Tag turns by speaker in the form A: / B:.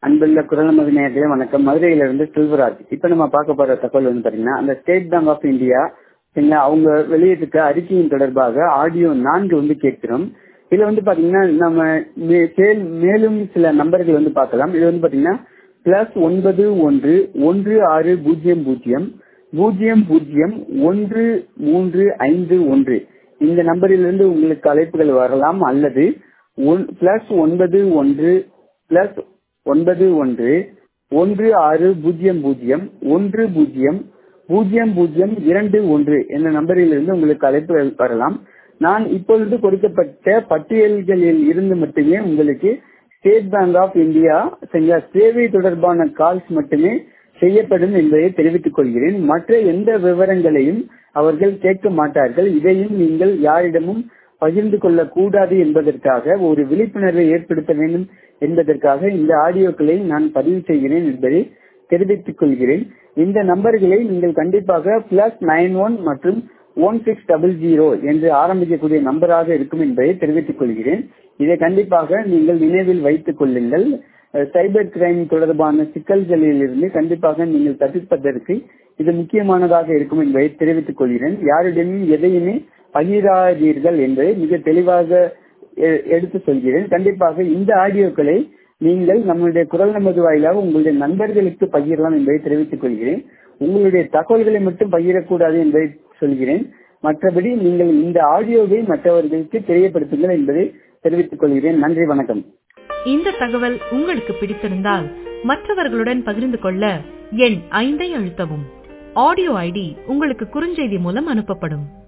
A: அன்புள்ள குரலமது நேரத்திலே வணக்கம் மதுரையிலிருந்து செல்வராஜ் இப்ப நம்ம பார்க்க போற தகவல் வந்து பாத்தீங்கன்னா அந்த ஸ்டேட் பேங்க் ஆஃப் இந்தியா சரிங்களா அவங்க வெளியிட்டிருக்க அறிக்கையின் தொடர்பாக ஆடியோ நான்கு வந்து கேட்கிறோம் இதுல வந்து பாத்தீங்கன்னா நம்ம மே- மேல்- மேலும் சில நம்பர்கள் வந்து பார்க்கலாம் இது வந்து பாத்தீங்கன்னா பிளஸ் ஒன்பது ஒன்று ஒன்று ஆறு பூஜ்ஜியம் பூஜ்ஜியம் பூஜ்ஜியம் பூஜ்ஜியம் ஒன்று மூன்று ஐந்து ஒன்று இந்த நம்பரிலிருந்து உங்களுக்கு அழைப்புகள் வரலாம் அல்லது பிளஸ் ஒன்பது ஒன்று பிளஸ் ஒன்பது ஒன்று ஒன்று ஆறு பூஜ்ஜியம் பூஜ்ஜியம் ஒன்று பூஜ்ஜியம் பூஜ்ஜியம் பூஜ்ஜியம் இரண்டு ஒன்று என்ற நம்பரிலிருந்து உங்களுக்கு அழைப்புகள் வரலாம் நான் இப்பொழுது கொடுக்கப்பட்ட பட்டியல்களில் இருந்து மட்டுமே உங்களுக்கு ஸ்டேட் பேங்க் ஆஃப் இந்தியா சரிங்களா சேவை தொடர்பான கால்ஸ் மட்டுமே செய்யப்படும் என்பதை தெரிவித்துக் கொள்கிறேன் மற்ற எந்த விவரங்களையும் அவர்கள் கேட்க மாட்டார்கள் இதையும் நீங்கள் யாரிடமும் பகிர்ந்து கொள்ளக் கூடாது என்பதற்காக ஒரு விழிப்புணர்வை ஏற்படுத்த வேண்டும் என்பதற்காக இந்த ஆடியோக்களை நான் பதிவு செய்கிறேன் என்பதை தெரிவித்துக் கொள்கிறேன் இந்த நம்பர்களை நீங்கள் கண்டிப்பாக பிளஸ் நைன் ஒன் மற்றும் ஒன் சிக்ஸ் டபுள் ஜீரோ என்று ஆரம்பிக்கக்கூடிய நம்பராக இருக்கும் என்பதை தெரிவித்துக் கொள்கிறேன் இதை கண்டிப்பாக நீங்கள் நினைவில் வைத்துக் கொள்ளுங்கள் அஹ் சைபர் கிரைம் தொடர்பான சிக்கல்களில் இருந்து கண்டிப்பாக நீங்கள் தப்பிப்பதற்கு இது முக்கியமானதாக இருக்கும் என்பதை தெரிவித்துக் கொள்கிறேன் யாரிடமும் எதையுமே பகிராதீர்கள் என்பதை மிக தெளிவாக எ- எடுத்து சொல்கிறேன் கண்டிப்பாக இந்த ஆடியோக்களை நீங்கள் நம்மளுடைய குரல் நமது வாயிலாக உங்களுடைய நண்பர்களுக்கு பகிரலாம் என்பதை தெரிவித்துக் கொள்கிறேன் உங்களுடைய தகவல்களை மட்டும் பகிரக்கூடாது என்பதை சொல்கிறேன் மற்றபடி நீங்கள் இந்த ஆடியோவை மற்றவர்களுக்கு தெரியப்படுத்துங்கள் என்பதை தெரிவித்துக் கொள்கிறேன் நன்றி வணக்கம்
B: இந்த தகவல் உங்களுக்கு பிடித்திருந்தால் மற்றவர்களுடன் பகிர்ந்து கொள்ள எண் ஐந்தை அழுத்தவும் ஆடியோ ஐடி உங்களுக்கு குறுஞ்செய்தி மூலம் அனுப்பப்படும்